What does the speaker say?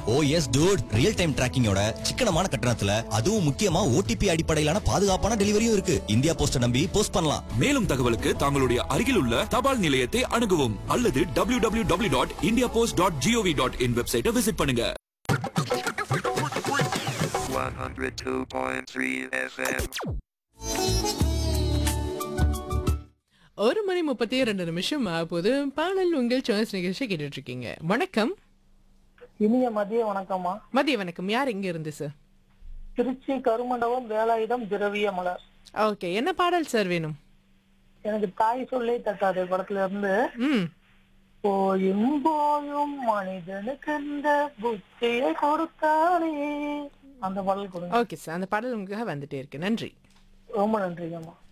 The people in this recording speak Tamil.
ஓ எஸ் டூட் ரியல் டைம் டிராக்கிங்கோட சிக்கனமான கட்டணத்துல அதுவும் முக்கியமா ஓடிபி அடிப்படையிலான பாதுகாப்பான டெலிவரியும் இருக்கு இந்தியா போஸ்ட நம்பி போஸ்ட் பண்ணலாம் மேலும் தகவலுக்கு தங்களுடைய அருகில் உள்ள தபால் நிலையத்தை அணுகவும் அல்லது W W W dot India post dot gov dot in வெப்சைட்டை விசிட் பண்ணுங்க 102.3 FM. ஒரு மணி முப்பத்தி இரண்டு நிமிஷம் ஆகுது பாடல் உங்கள் சாய்ஸ் நிகழ்ச்சி கேட்டுட்டு இருக்கீங்க வணக்கம் இனிய மதிய வணக்கம்மா மதிய வணக்கம் யார் எங்க இருந்து சார் திருச்சி கருமண்டபம் வேலாயுதம் திரவிய மலர் ஓகே என்ன பாடல் சார் வேணும் எனக்கு தாய் சொல்லே தட்டாது படத்துல இருந்து ம் போயும் போயும் மனிதனுக்கு இந்த புத்தியை கொடுத்தானே அந்த பாடல் கொடுங்க ஓகே சார் அந்த பாடல் உங்களுக்காக வந்துட்டே இருக்கு நன்றி ரொம்ப நன்றிங்கம்மா